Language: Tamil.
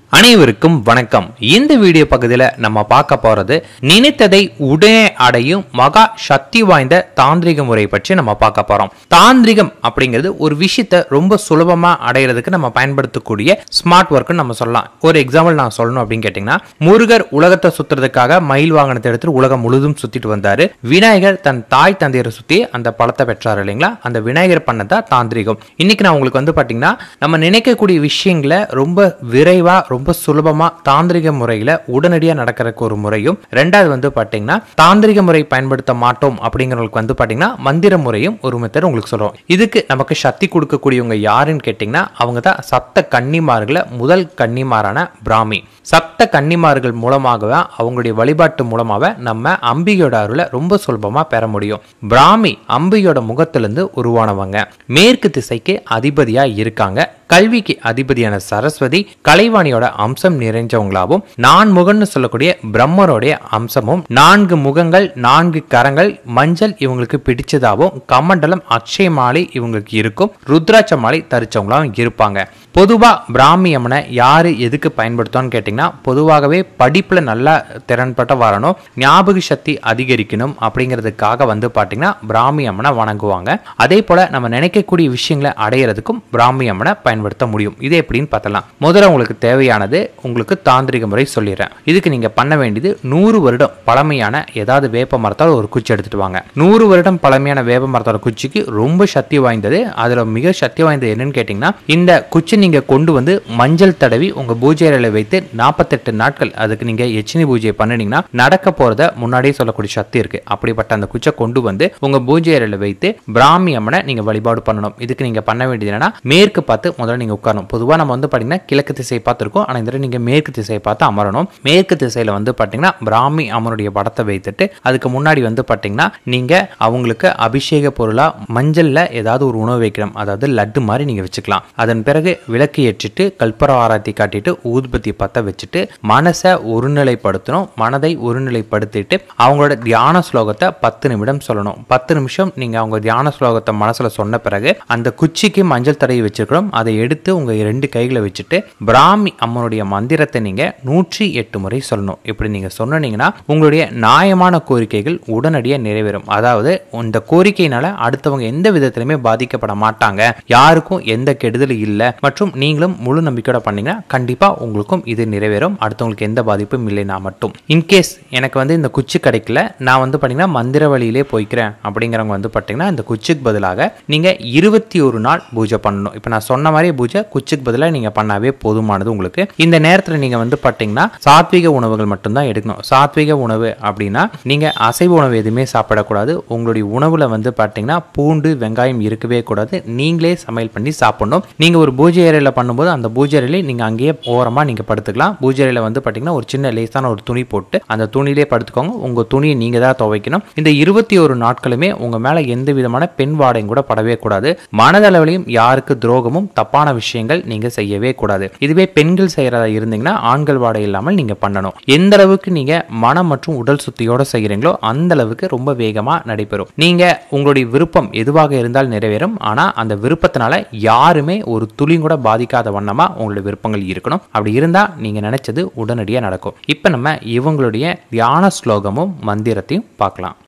அனைவருக்கும் வணக்கம் இந்த வீடியோ பகுதியில் நம்ம பார்க்க போறது நினைத்ததை உடனே அடையும் மகா சக்தி வாய்ந்த தாந்திரிக முறை பற்றி நம்ம பார்க்க போறோம் தாந்திரிகம் அப்படிங்கிறது ஒரு விஷயத்தை ரொம்ப சுலபமா அடையிறதுக்கு நம்ம பயன்படுத்தக்கூடிய ஸ்மார்ட் ஒர்க்னு நம்ம சொல்லலாம் ஒரு எக்ஸாம்பிள் நான் சொல்லணும் அப்படின்னு கேட்டிங்கன்னா முருகர் உலகத்தை சுத்துறதுக்காக மயில் வாகனத்தை எடுத்து உலகம் முழுதும் சுத்திட்டு வந்தாரு விநாயகர் தன் தாய் தந்தையரை சுத்தி அந்த பழத்தை பெற்றார் இல்லைங்களா அந்த விநாயகர் பண்ணதா தாந்திரிகம் இன்னைக்கு நான் உங்களுக்கு வந்து பாத்தீங்கன்னா நம்ம நினைக்கக்கூடிய விஷயங்களை ரொம்ப விரைவா ரொம்ப சுலபமா தாந்திரிக முறையில உடனடியா நடக்கிறதுக்கு ஒரு முறையும் ரெண்டாவது வந்து பாத்தீங்கன்னா தாந்திரிக முறை பயன்படுத்த மாட்டோம் அப்படிங்கிறவங்களுக்கு வந்து பாத்தீங்கன்னா மந்திர முறையும் ஒரு மெத்தட் உங்களுக்கு சொல்றோம் இதுக்கு நமக்கு சக்தி கொடுக்கக்கூடியவங்க யாருன்னு கேட்டீங்கன்னா அவங்க தான் சப்த கன்னிமார்களை முதல் கன்னிமாரான பிராமி சப்த கன்னிமார்கள் மூலமாகவே அவங்களுடைய வழிபாட்டு மூலமாக நம்ம அம்பிகையோட அருளை ரொம்ப சுலபமா பெற முடியும் பிராமி அம்பிகையோட முகத்திலிருந்து உருவானவங்க மேற்கு திசைக்கு அதிபதியா இருக்காங்க கல்விக்கு அதிபதியான சரஸ்வதி கலைவாணியோட அம்சம் நிறைஞ்சவங்களாகவும் நான் முகன்னு சொல்லக்கூடிய பிரம்மருடைய அம்சமும் நான்கு முகங்கள் நான்கு கரங்கள் மஞ்சள் இவங்களுக்கு பிடிச்சதாகவும் கமண்டலம் அக்ஷய மாலை இவங்களுக்கு இருக்கும் ருத்ராட்ச மாலை தரிச்சவங்களாகவும் இருப்பாங்க பொதுவா பிராமி அம்மனை யாரு எதுக்கு பயன்படுத்தோம்னு கேட்டிங்கன்னா பொதுவாகவே படிப்புல நல்லா திறன்பட்ட வரணும் ஞாபக சக்தி அதிகரிக்கணும் அப்படிங்கிறதுக்காக வந்து பாத்தீங்கன்னா பிராமி அம்மனை வணங்குவாங்க அதே போல நம்ம நினைக்கக்கூடிய விஷயங்களை அடையிறதுக்கும் பிராமி அம்மனை பயன்படுத்த முடியும் இது எப்படின்னு பார்த்தலாம் முதல்ல உங்களுக்கு தேவையானது உங்களுக்கு தாந்திரிக முறை சொல்லிடுறேன் இதுக்கு நீங்க பண்ண வேண்டியது நூறு வருடம் பழமையான ஏதாவது வேப்ப மரத்தால் ஒரு குச்சி எடுத்துட்டு வாங்க நூறு வருடம் பழமையான வேப்ப மரத்தோட குச்சிக்கு ரொம்ப சக்தி வாய்ந்தது அதுல மிக சக்தி வாய்ந்தது என்னன்னு கேட்டீங்கன்னா இந்த குச்சி நீங்க கொண்டு வந்து மஞ்சள் தடவி உங்க பூஜை அறையில வைத்து நாற்பத்தெட்டு நாட்கள் அதுக்கு நீங்க எச்சினி பூஜை பண்ணினீங்கன்னா நடக்க போறத முன்னாடியே சொல்லக்கூடிய சக்தி இருக்கு அப்படிப்பட்ட அந்த குச்சை கொண்டு வந்து உங்க பூஜை அறையில வைத்து பிராமி அம்மனை நீங்க வழிபாடு பண்ணணும் இதுக்கு நீங்க பண்ண வேண்டியது என்னன்னா மேற்கு பார்த்து முதல்ல நீங்க உட்காரணும் பொதுவா நம்ம வந்து பாத்தீங்கன்னா கிழக்கு திசையை பார்த்து இருக்கோம் ஆனா இந்த தடவை நீங்க மேற்கு திசையை பார்த்து அமரணும் மேற்கு திசையில வந்து பாத்தீங்கன்னா பிராமி அம்மனுடைய படத்தை வைத்துட்டு அதுக்கு முன்னாடி வந்து பாத்தீங்கன்னா நீங்க அவங்களுக்கு அபிஷேக பொருளா மஞ்சள்ல ஏதாவது ஒரு உணவு வைக்கணும் அதாவது லட்டு மாதிரி நீங்க வச்சுக்கலாம் அதன் பிறகு விளக்கு ஏற்றிட்டு கல்பர ஆராத்தி காட்டிட்டு ஊதுபத்தி பத்த வச்சுட்டு மனசை ஒருநிலைப்படுத்தணும் மனதை ஒருநிலைப்படுத்திட்டு அவங்களோட தியான ஸ்லோகத்தை பத்து நிமிடம் சொல்லணும் பத்து நிமிஷம் நீங்க அவங்க தியான ஸ்லோகத்தை மனசுல சொன்ன பிறகு அந்த குச்சிக்கு மஞ்சள் தடவி வச்சிருக்கிறோம் அதை எடுத்து உங்க ரெண்டு கைகளை வச்சுட்டு பிராமி அம்மனுடைய மந்திரத்தை நீங்க நூற்றி எட்டு முறை சொல்லணும் இப்படி நீங்க சொன்னீங்கன்னா உங்களுடைய நியாயமான கோரிக்கைகள் உடனடியாக நிறைவேறும் அதாவது இந்த கோரிக்கையினால அடுத்தவங்க எந்த விதத்திலுமே பாதிக்கப்பட மாட்டாங்க யாருக்கும் எந்த கெடுதலும் இல்லை மற்றும் நீங்களும் முழு நம்பிக்கையோட பண்ணீங்கன்னா கண்டிப்பா உங்களுக்கும் இது நிறைவேறும் அடுத்தவங்களுக்கு எந்த பாதிப்பும் இல்லைனா மட்டும் இன்கேஸ் எனக்கு வந்து இந்த குச்சி கிடைக்கல நான் வந்து பார்த்தீங்கன்னா மந்திர வழியிலே போய்க்கிறேன் அப்படிங்கிறவங்க வந்து பார்த்தீங்கன்னா இந்த குச்சிக்கு பதிலாக நீங்க இருபத்தி ஒரு நாள் பூஜை பண்ணணும் இப்போ நான் சொன்ன மாதிரி பூஜை குச்சிக்கு பதிலாக நீங்க பண்ணாவே போதுமானது உங்களுக்கு இந்த நேரத்தில் நீங்க வந்து பார்த்தீங்கன்னா சாத்விக உணவுகள் மட்டும்தான் எடுக்கணும் சாத்விக உணவு அப்படின்னா நீங்க அசைவ உணவு எதுவுமே சாப்பிடக்கூடாது உங்களுடைய உணவுல வந்து பார்த்தீங்கன்னா பூண்டு வெங்காயம் இருக்கவே கூடாது நீங்களே சமையல் பண்ணி சாப்பிடணும் நீங்க ஒரு பூஜை அறையில் பண்ணும்போது அந்த பூஜை அறையில நீங்க அங்கேயே ஓரமா நீங்க படுத்துக்கலாம் பூஜை அறையில வந்து பார்த்தீங்கன்னா ஒரு சின்ன லேசான ஒரு துணி போட்டு அந்த துணியிலே படுத்துக்கோங்க உங்க துணியை நீங்க தான் துவைக்கணும் இந்த இருபத்தி ஒரு நாட்களுமே உங்க மேல எந்த விதமான பெண் வாடையும் கூட படவே கூடாது மனதளவிலையும் யாருக்கு துரோகமும் தப்பான விஷயங்கள் நீங்க செய்யவே கூடாது இதுவே பெண்கள் செய்யறதா இருந்தீங்கன்னா ஆண்கள் வாடை இல்லாமல் நீங்க பண்ணணும் எந்த அளவுக்கு நீங்க மனம் மற்றும் உடல் சுத்தியோட செய்கிறீங்களோ அந்த அளவுக்கு ரொம்ப வேகமா நடைபெறும் நீங்க உங்களுடைய விருப்பம் எதுவாக இருந்தால் நிறைவேறும் ஆனா அந்த விருப்பத்தினால யாருமே ஒரு துளி கூட பாதிக்காத வண்ணமா உங்களுடைய விருப்பங்கள் இருக்கணும் அப்படி இருந்தா நீங்க நினைச்சது உடனடியாக நடக்கும் இப்ப நம்ம இவங்களுடைய தியான ஸ்லோகமும் மந்திரத்தையும் பார்க்கலாம்